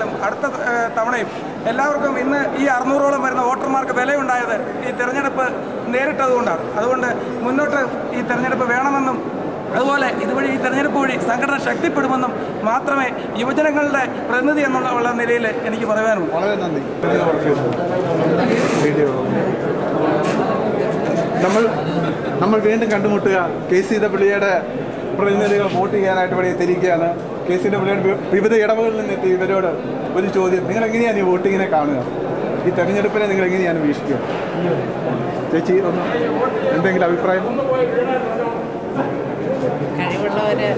പ്രാവശ്യവും അടുത്ത ഏഹ്, തവണയും എല്ലാവർക്കും ഇന്ന് ഈ അറുന്നൂറോളം വരുന്ന വോട്ടർമാർക്ക് വിലയുണ്ടായത് ഈ തെരഞ്ഞെടുപ്പ് നേരിട്ടതുകൊണ്ടാണ് അതുകൊണ്ട് മുന്നോട്ട് ഈ തെരഞ്ഞെടുപ്പ് വേണമെന്നും അതുപോലെ ഇതുവഴി ഈ തെരഞ്ഞെടുപ്പ് വഴി സംഘടന ശക്തിപ്പെടുമെന്നും മാത്രമേ യുവജനങ്ങളുടെ പ്രതിനിധി എന്നുള്ള ഉള്ള നിലയിൽ എനിക്ക് പറയാനുള്ളൂ വളരെ നന്ദി വീഡിയോ നമ്മൾ നമ്മൾ വീണ്ടും കണ്ടുമുട്ടുക കെ സി ഡബ്ല്യുയുടെ പ്രതിനിധികൾ വോട്ട് ചെയ്യാനായിട്ട് ഇവിടെ എത്തിയിരിക്കുകയാണ് കെ സി ഡബ്ല്യുയുടെ വി- വിവിധ ഇടവകളിൽ നിന്നെത്തി ഇവരോട് ഒരു ചോദ്യം നിങ്ങൾ എങ്ങനെയാണ് ഈ വോട്ടിങ്ങിനെ കാണുക ഈ തെരഞ്ഞെടുപ്പിനെ നിങ്ങൾ എങ്ങനെയാണ് വീക്ഷിക്കുക ചേച്ചി ഒന്ന് എന്തെങ്കിലും അഭിപ്രായം കഴിവുള്ളവര്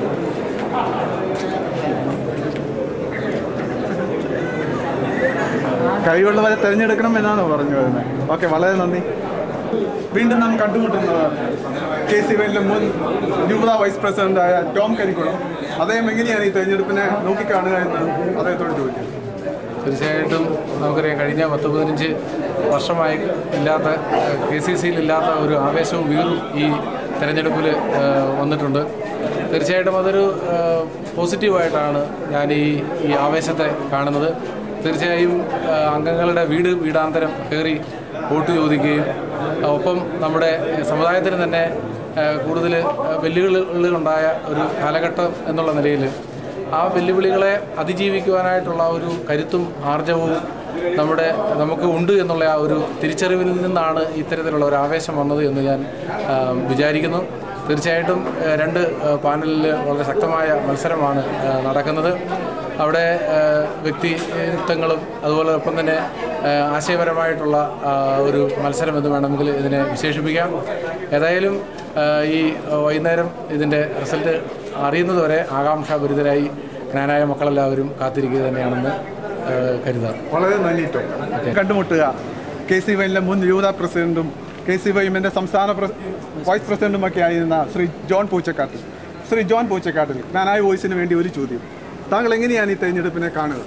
കഴിവുള്ളവരെ തിരഞ്ഞെടുക്കണം എന്നാണ് പറഞ്ഞു വരുന്നത് ഓക്കെ വളരെ നന്ദി വീണ്ടും നാം കണ്ടുമുട്ടുന്നത് കെ സി വേലിന്റെ മുൻ യുവത വൈസ് പ്രസിഡന്റായ ടോം കരിക്കുളം അദ്ദേഹം എങ്ങനെയാണ് ഈ തെരഞ്ഞെടുപ്പിനെ നോക്കിക്കാണുക എന്ന് അദ്ദേഹത്തോട് ചോദിക്കും തീർച്ചയായിട്ടും നമുക്കറിയാം കഴിഞ്ഞ പത്ത് പതിനഞ്ച് വർഷമായി ഇല്ലാത്ത കെ സി സിയിൽ ഇല്ലാത്ത ഒരു ആവേശവും വീറും ഈ തെരഞ്ഞെടുപ്പിൽ വന്നിട്ടുണ്ട് തീർച്ചയായിട്ടും അതൊരു ഏഹ്, പോസിറ്റീവായിട്ടാണ് ഞാൻ ഈ ഈ ആവേശത്തെ കാണുന്നത് തീർച്ചയായും ഏഹ്, അംഗങ്ങളുടെ വീട് വീടാന്തരം കയറി വോട്ട് ചോദിക്കുകയും ഒപ്പം നമ്മുടെ സമുദായത്തിന് തന്നെ ഏഹ്, കൂടുതൽ വെല്ലുവിളികളുണ്ടായ ഒരു കാലഘട്ടം എന്നുള്ള നിലയിൽ ആ വെല്ലുവിളികളെ അതിജീവിക്കുവാനായിട്ടുള്ള ഒരു കരുത്തും ആർജവവും നമ്മുടെ നമുക്ക് ഉണ്ട് എന്നുള്ള ആ ഒരു തിരിച്ചറിവിൽ നിന്നാണ് ഇത്തരത്തിലുള്ള ഒരു ആവേശം വന്നത് എന്ന് ഞാൻ ആ, വിചാരിക്കുന്നു തീർച്ചയായിട്ടും ആ, രണ്ട് ആ, പാനലിൽ വളരെ ശക്തമായ മത്സരമാണ് ആ, നടക്കുന്നത് അവിടെ ആ, വ്യക്തിത്വങ്ങളും അതുപോലെ ഒപ്പം തന്നെ ആ, ആശയപരമായിട്ടുള്ള ആ, ഒരു മത്സരം എന്ന് വേണമെങ്കിൽ ഇതിനെ വിശേഷിപ്പിക്കാം ഏതായാലും ആ, ഈ വൈകുന്നേരം ഇതിൻ്റെ റിസൾട്ട് അറിയുന്നതുവരെ ആകാംക്ഷാഭരിതരായി ജ്ഞാനായ മക്കളെല്ലാവരും കാത്തിരിക്കുക തന്നെയാണെന്ന് ആ, കരുതാം വളരെ നന്ദി ടോം കണ്ടുമുട്ടുക കെ സി വൈലിന്റെ മുൻ യുവത പ്രസിഡന്റും കെ സി വൈ എമ്മിന്റെ സംസ്ഥാന പ്രസ്- വൈസ് പ്രസിഡന്റുമൊക്കെ ആയിരുന്ന ശ്രീ ജോൺ പൂച്ചക്കാട്ടിൽ ശ്രീ ജോൺ പൂച്ചക്കാട്ടിൽ ജ്ഞാനായ വോയിസിന് വേണ്ടി ഒരു ചോദ്യം താങ്കൾ എങ്ങനെയാണ് ഈ തെരഞ്ഞെടുപ്പിനെ കാണുക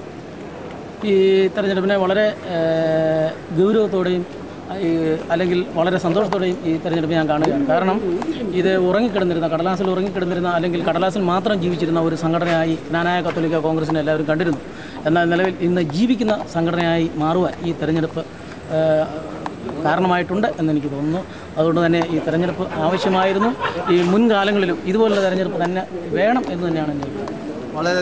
ഈ തെരഞ്ഞെടുപ്പിനെ വളരെ ഏഹ്, ഗൗരവത്തോടെയും ഈ അല്ലെങ്കിൽ വളരെ സന്തോഷത്തോടെയും ഈ തെരഞ്ഞെടുപ്പ് ഞാൻ കാണുകയാണ് കാരണം ഇത് ഉറങ്ങിക്കിടന്നിരുന്ന കടലാസിൽ ഉറങ്ങിക്കിടന്നിരുന്ന അല്ലെങ്കിൽ കടലാസിൽ മാത്രം ജീവിച്ചിരുന്ന ഒരു സംഘടനയായി ജ്ഞാനായ കത്തോലിക്ക കോൺഗ്രസിനെ എല്ലാവരും കണ്ടിരുന്നു എന്നാൽ നിലവിൽ ഇന്ന് ജീവിക്കുന്ന സംഘടനയായി മാറുവാൻ ഈ തെരഞ്ഞെടുപ്പ് ഏഹ്, കാരണമായിട്ടുണ്ട് എന്നെനിക്ക് തോന്നുന്നു അതുകൊണ്ട് തന്നെ ഈ തെരഞ്ഞെടുപ്പ് ആവശ്യമായിരുന്നു ഈ മുൻകാലങ്ങളിലും ഇതുപോലുള്ള തെരഞ്ഞെടുപ്പ് തന്നെ വേണം എന്ന് തന്നെയാണ് എൻ്റെ അഭിപ്രായം വളരെ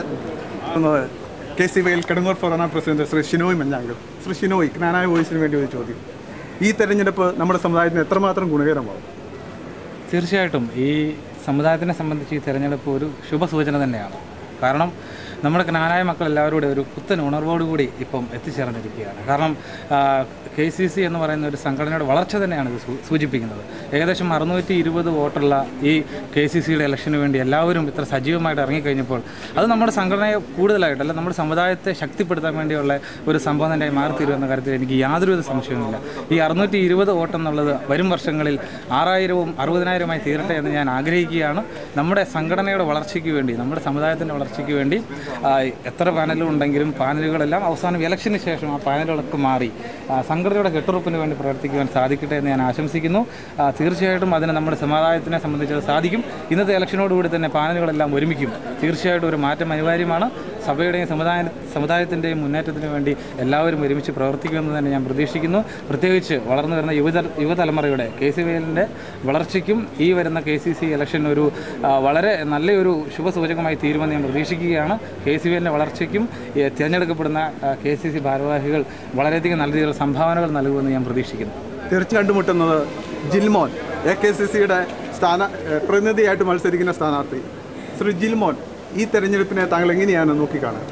K C YL Kadungoor forane president Shri Shinoy Manjankal Shri Shinoy Knanaya വോയിസിന് വേണ്ടി ഒരു ചോദ്യം ഈ തെരഞ്ഞെടുപ്പ് നമ്മുടെ സമുദായത്തിന് എത്രമാത്രം ഗുണകരമാവും തീർച്ചയായിട്ടും ഈ സമുദായത്തിനെ സംബന്ധിച്ച് ഈ തെരഞ്ഞെടുപ്പ് ഒരു ശുഭസൂചന തന്നെയാണ് കാരണം നമ്മുടെ ജ്ഞാനായ മക്കൾ എല്ലാവരും കൂടെ ഒരു പുത്തൻ ഉണർവോടുകൂടി ഇപ്പം എത്തിച്ചേർന്നിരിക്കുകയാണ് കാരണം കെ സി സി എന്ന് പറയുന്ന ഒരു സംഘടനയുടെ വളർച്ച തന്നെയാണ് ഇത് സൂ- സൂചിപ്പിക്കുന്നത് ഏകദേശം അറുന്നൂറ്റി ഇരുപത് വോട്ടുള്ള ഈ കെ സി സിയുടെ ഇലക്ഷന് വേണ്ടി എല്ലാവരും ഇത്ര സജീവമായിട്ട് ഇറങ്ങിക്കഴിഞ്ഞപ്പോൾ അത് നമ്മുടെ സംഘടനയെ കൂടുതലായിട്ട് അല്ല നമ്മുടെ സമുദായത്തെ ശക്തിപ്പെടുത്താൻ വേണ്ടിയുള്ള ഒരു സംഭവം തന്നെ മാറിത്തീരുമെന്ന കാര്യത്തിൽ എനിക്ക് യാതൊരുവിധ സംശയവുമില്ല ഈ അറുന്നൂറ്റി ഇരുപത് വോട്ടെന്നുള്ളത് വരും വർഷങ്ങളിൽ ആറായിരവും അറുപതിനായിരമായി തീരട്ടെ എന്ന് ഞാൻ ആഗ്രഹിക്കുകയാണ് നമ്മുടെ സംഘടനയുടെ വളർച്ചയ്ക്ക് വേണ്ടി നമ്മുടെ സമുദായത്തിൻ്റെ വളർച്ചയ്ക്ക് വേണ്ടി ആ, എത്ര പാനലുകൾ ഉണ്ടെങ്കിലും പാനലുകളെല്ലാം അവസാനം ഇലക്ഷന് ശേഷം ആ പാനലുകളൊക്കെ മാറി ആ, സംഘടനയുടെ കെട്ടുറപ്പിന് വേണ്ടി പ്രവർത്തിക്കുവാൻ സാധിക്കട്ടെ എന്ന് ഞാൻ ആശംസിക്കുന്നു ആ, തീർച്ചയായിട്ടും അതിന് നമ്മുടെ സമുദായത്തിനെ സംബന്ധിച്ച് അത് സാധിക്കും ഇന്നത്തെ ഇലക്ഷനോടുകൂടി തന്നെ പാനലുകളെല്ലാം ഒരുമിക്കും തീർച്ചയായിട്ടും ഒരു മാറ്റം അനിവാര്യമാണ് സഭയുടെയും സമുദായ സമുദായത്തിൻ്റെയും മുന്നേറ്റത്തിന് വേണ്ടി എല്ലാവരും ഒരുമിച്ച് പ്രവർത്തിക്കുമെന്ന് തന്നെ ഞാൻ പ്രതീക്ഷിക്കുന്നു പ്രത്യേകിച്ച് വളർന്നു വരുന്ന യുവത യുവതലമുറയുടെ കെ സി വേലിൻ്റെ വളർച്ചയ്ക്കും ഈ വരുന്ന കെ സി സി ഇലക്ഷൻ ഒരു ആ, വളരെ നല്ലൊരു ശുഭസൂചകമായി തീരുമെന്ന് ഞാൻ പ്രതീക്ഷിക്കുകയാണ് കെ സി വേലിൻ്റെ വളർച്ചയ്ക്കും ഈ തിരഞ്ഞെടുക്കപ്പെടുന്ന കെ സി സി ഭാരവാഹികൾ വളരെയധികം നല്ല രീതിയിലുള്ള സംഭാവനകൾ നൽകുമെന്ന് ഞാൻ പ്രതീക്ഷിക്കുന്നു തീർച്ച കണ്ടുമുട്ടുന്നത് ജിൽമോൻ എ കെ സി സിയുടെ സ്ഥാന ഏഹ് പ്രതിനിധിയായിട്ട് മത്സരിക്കുന്ന സ്ഥാനാർത്ഥി ശ്രീ ജിൽമോൻ ഈ തെരഞ്ഞെടുപ്പിനെ താങ്കൾ എങ്ങനെയാണ് നോക്കിക്കാണുക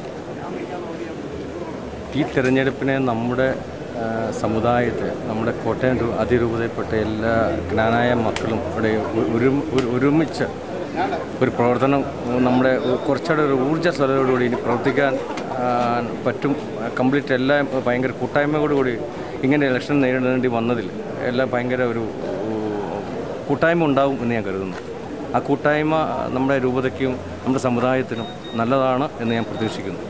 ഈ തെരഞ്ഞെടുപ്പിനെ നമ്മുടെ ആ, സമുദായത്തെ നമ്മുടെ കോട്ടയം രൂ- അതിരൂപതയിൽപ്പെട്ട എല്ലാ ജ്ഞാനായ മക്കളും ഇവിടെ ഒ- ഒരു ഒരു- ഒരുമിച്ച് ഒരു പ്രവർത്തനം നമ്മുടെ കുറച്ചുകൂടെ ഒരു ഊർജ്ജസ്വലതയോടുകൂടി ഇനി പ്രവർത്തിക്കാൻ ആ, പറ്റും കംപ്ലീറ്റ് എല്ലാം ഭയങ്കര കൂട്ടായ്മയോടുകൂടി ഇങ്ങനെ ഇലക്ഷൻ നേരിടേണ്ടി വന്നതിൽ എല്ലാം ഭയങ്കര ഒരു കൂട്ടായ്മ ഉണ്ടാവും എന്ന് ഞാൻ കരുതുന്നു ആ കൂട്ടായ്മ നമ്മുടെ രൂപതയ്ക്കും നമ്മുടെ സമുദായത്തിനും നല്ലതാണ് എന്ന് ഞാൻ പ്രതീക്ഷിക്കുന്നു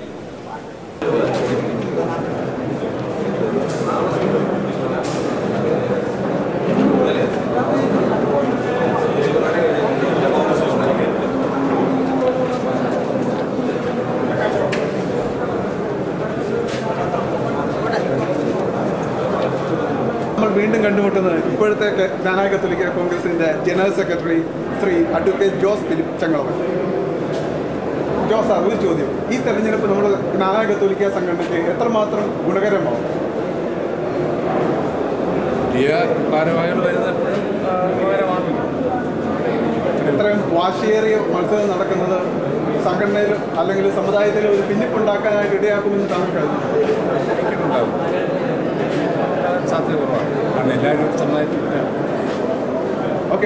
വീണ്ടും കണ്ടുമുട്ടുന്നത് ഇപ്പോഴത്തെ കെ- ജ്ഞാനായ കത്തോലിക്ക കോൺഗ്രസിൻ്റെ general secretary Shri advocate Jose Philip Chengalavan Jose sir ഒരു ചോദ്യം ഈ തെരഞ്ഞെടുപ്പ് നമ്മുടെ ജ്ഞാനായ കത്തോലിക്ക സംഘടനയ്ക്ക് എത്രമാത്രം ഗുണകരമാവും പുതിയ ഭാരവാഹികൾ വരുന്നത് എപ്പോഴും ആ, ഗുണകരമാണല്ലോ ഇത്രയും വാശിയേറിയ മത്സരം നടക്കുന്നത് സംഘടനയിൽ അല്ലെങ്കിൽ സമുദായത്തിൽ ഒരു ഭിന്നിപ്പുണ്ടാക്കാനായിട്ട് ഇടയാക്കുമെന്ന് താങ്കൾ കരുതുന്നു ഉണ്ടാവും സാധ്യത കുറവാണ് കാരണം എല്ലാവരും സമുദായത്തിൽ ഓക്കെ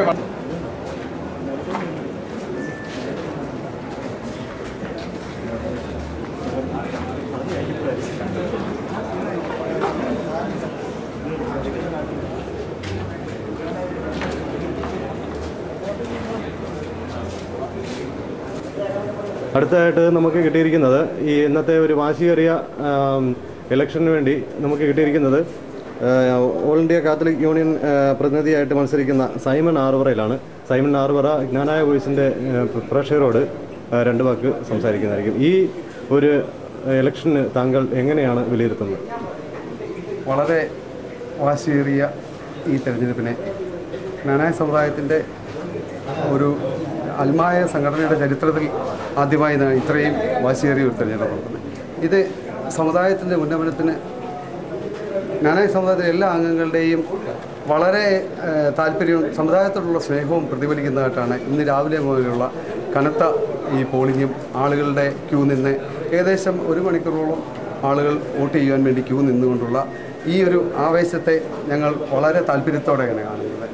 അടുത്തതായിട്ട് നമുക്ക് കിട്ടിയിരിക്കുന്നത് ഈ ഇന്നത്തെ ഒരു വാശിയേറിയ ആം, ഇലക്ഷന് വേണ്ടി നമുക്ക് കിട്ടിയിരിക്കുന്നത് ആ, ഓൾ ഇന്ത്യ കാത്തലിക് യൂണിയൻ ആ, പ്രതിനിധിയായിട്ട് മത്സരിക്കുന്ന സൈമൺ ആറുവറയിലാണ് സൈമൺ ആറുവറ ജ്ഞാനായ വോയിസിൻ്റെ പ്രേക്ഷകരോട് ആ, രണ്ട് വാക്ക് സംസാരിക്കുന്നതായിരിക്കും ഈ ഒരു ഇലക്ഷന് താങ്കൾ എങ്ങനെയാണ് വിലയിരുത്തുന്നത് വളരെ വാശിയേറിയ ഈ തെരഞ്ഞെടുപ്പിനെ ജ്ഞാനായ സമുദായത്തിൻ്റെ ഒരു അൽമായ സംഘടനയുടെ ചരിത്രത്തിൽ ആദ്യമായി ന- ഇത്രയും വാശിയേറിയ ഒരു തെരഞ്ഞെടുപ്പാണ് ഇത് സമുദായത്തിൻ്റെ ഉന്നമനത്തിന് ജ്ഞാനായ സമുദായത്തിലെ എല്ലാ അംഗങ്ങളുടെയും വളരെ ഏഹ്, താല്പര്യവും സമുദായത്തോടുള്ള സ്നേഹവും പ്രതിഫലിക്കുന്നതായിട്ടാണ് ഇന്ന് രാവിലെ മുതലുള്ള കനത്ത ഈ പോളിങ്ങും ആളുകളുടെ ക്യൂ നിന്ന് ഏകദേശം ഒരു മണിക്കൂറോളം ആളുകൾ വോട്ട് ചെയ്യുവാൻ വേണ്ടി ക്യൂ നിന്നുകൊണ്ടുള്ള ഈ ഒരു ആവേശത്തെ ഞങ്ങൾ വളരെ താല്പര്യത്തോടെയാണ് കാണുന്നത്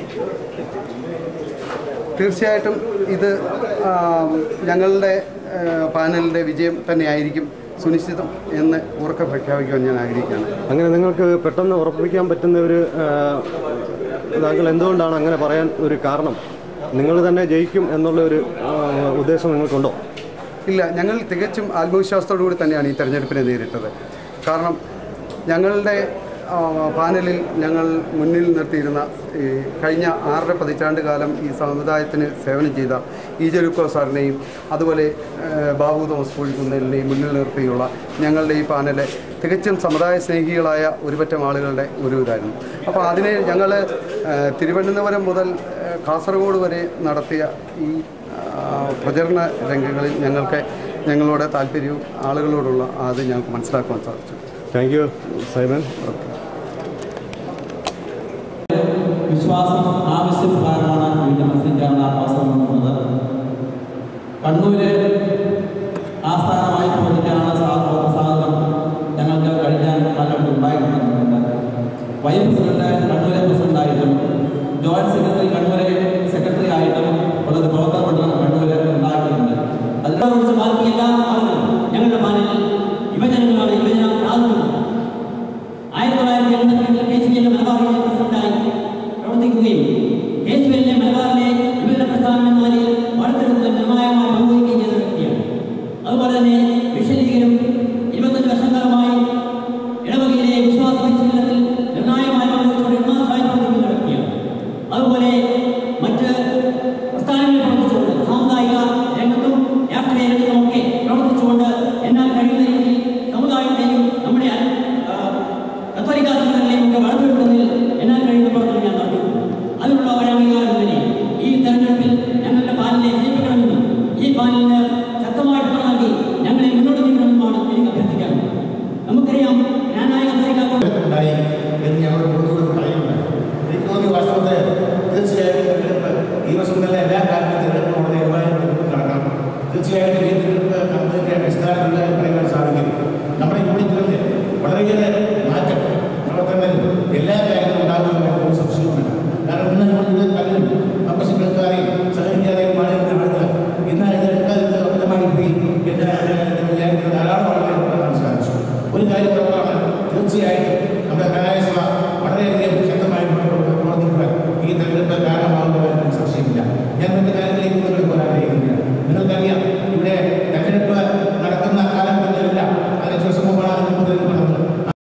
തീർച്ചയായിട്ടും ഇത് ആ, ഞങ്ങളുടെ ആ, പാനലിൻ്റെ വിജയം തന്നെയായിരിക്കും സുനിശ്ചിതം എന്ന് ഉറക്കെ പ്രഖ്യാപിക്കുവാൻ ഞാൻ ആഗ്രഹിക്കുകയാണ് അങ്ങനെ നിങ്ങൾക്ക് പെട്ടെന്ന് ഉറപ്പിക്കാൻ പറ്റുന്ന ഒരു ആ, താങ്കൾ എന്തുകൊണ്ടാണ് അങ്ങനെ പറയാൻ ഒരു കാരണം നിങ്ങൾ തന്നെ ജയിക്കും എന്നുള്ള ഒരു ആ, ഉദ്ദേശം നിങ്ങൾക്കുണ്ടോ ഇല്ല ഞങ്ങൾ തികച്ചും ആത്മവിശ്വാസത്തോടു കൂടി തന്നെയാണ് ഈ തെരഞ്ഞെടുപ്പിനെ നേരിട്ടത് കാരണം ഞങ്ങളുടെ ആ, പാനലിൽ ഞങ്ങൾ മുന്നിൽ നിർത്തിയിരുന്ന ഈ കഴിഞ്ഞ ആറര പതിറ്റാണ്ട് കാലം ഈ സമുദായത്തിന് സേവനം ചെയ്ത ഇ ജലുക്കോ സാറിനെയും അതുപോലെ ആ, ബാബു തോമസ് കോഴിക്കുന്നലിനെയും മുന്നിൽ നിർത്തിയുള്ള ഞങ്ങളുടെ ഈ പാനല് തികച്ചും സമുദായ സ്നേഹികളായ ഒരുപറ്റം ആളുകളുടെ ഒരു ഇതായിരുന്നു അപ്പോൾ അതിനെ ഞങ്ങൾ തിരുവനന്തപുരം മുതൽ ആ, കാസർഗോഡ് വരെ നടത്തിയ ഈ ആ, പ്രചരണ രംഗങ്ങളിൽ ഞങ്ങൾക്ക് ഞങ്ങളോട് താല്പര്യവും ആളുകളോടുള്ള അത് ഞങ്ങൾക്ക് മനസ്സിലാക്കുവാൻ സാധിച്ചു താങ്ക് യു സൈമൻ വിശ്വാസം ആവശ്യപ്രകാരമാണ് വീണ്ടും മത്സരിക്കാനുള്ള അവസരം നൽകുന്നത് കണ്ണൂര് ആസ്ഥാനമായി പ്രവർത്തിക്കാനുള്ള സാ- സാധനം ഞങ്ങൾക്ക് കഴിഞ്ഞ കാലഘട്ടത്തിൽ ഉണ്ടായിട്ടുണ്ടെന്നുണ്ട് വൈസ് പ്രസിഡന്റ് കണ്ണൂരെ പ്രസിഡന്റായിട്ടും ജോയിന്റ് സെക്രട്ടറി കണ്ണൂരെ സെക്രട്ടറി ആയിട്ടും ഉള്ളത് പ്രവർത്തന മണ്ഡലം കണ്ണൂര് ഉണ്ടാക്കിയിട്ടുണ്ട് അതിനെ കുറിച്ച് ബാക്കി എല്ലാ ആളുകളും ഞങ്ങളുടെ പാനലിൽ യുവജനങ്ങളാണ് യുവജന ആളുകളും ആയിരത്തി തൊള്ളായിരത്തി എൺപത്തിരണ്ടിൽ കെ സി എല്ലിന്റെ മലബാറിലെ പ്രസിഡന്റായി പ്രവർത്തിക്കുകയും കെ സി എല്ലിന്റെ മലബാറിലെ വിവിധ പ്രസ്ഥാനം എന്ന നിലയിൽ വളർത്തിയെടുത്ത് നിർണായകമായി പങ്കുവയ്ക്കുകയും ചെയ്ത വ്യക്തിയാണ് അതുപോലെ തന്നെ വിഷലീകരും ഇരുപത്തഞ്ച് വർഷക്കാലമായി ഇടവകയിലെ വിശ്വാസ പരിശീലനത്തിൽ നിർണായകമായി പങ്കുവച്ചുകൊണ്ട് ഉന്മാദമായി പ്രവർത്തിക്കുന്ന വ്യക്തിയാണ് അതുപോലെ മറ്റ് പ്രസ്ഥാനങ്ങളിൽ പ്രവർത്തിച്ചുകൊണ്ട് സാമുദായിക രംഗത്തും രാഷ്ട്രീയ രംഗത്തുമൊക്കെ പ്രവർത്തിച്ചുകൊണ്ട് എന്നാൽ കഴിയുന്ന രീതിയിൽ സമുദായത്തെയും നമ്മുടെ ആ, കത്തോലിക്ക സംഘടനകളെയും ഒക്കെ വളർത്തിയെടുക്കുന്നതിൽ എന്നാൽ കഴിയുന്ന പ്രവർത്തനം ഞാൻ നടത്തും അതിനുള്ള ഒരു അംഗീകാരം തന്നെ ഈ തെരഞ്ഞെടുപ്പിൽ ഞങ്ങളുടെ പാലിനെ ജയിപ്പിക്കണമെന്നും ഈ പാലിന് ശക്തമായ പിന്തുണ നൽകി ഞങ്ങളെ മുന്നോട്ട് നീക്കണമെന്നുമാണ് എനിക്ക് അഭ്യർത്ഥിക്കാറുള്ളത് നമുക്കറിയാം ഞാനായ കത്തോലിക്ക ഉണ്ടായി എന്ന് ഞങ്ങളുടെ കൂടുതൽ പറയുന്നുണ്ട് എനിക്ക് തോന്നി വാസ്തവത്തെ തീർച്ചയായും തെരഞ്ഞെടുപ്പ് ഈ വർഷം തന്നെ എല്ലാ കാലത്തും തെരഞ്ഞെടുപ്പ് വളരെ നിർബന്ധം നടക്കണം തീർച്ചയായിട്ടും ഈ തെരഞ്ഞെടുപ്പ്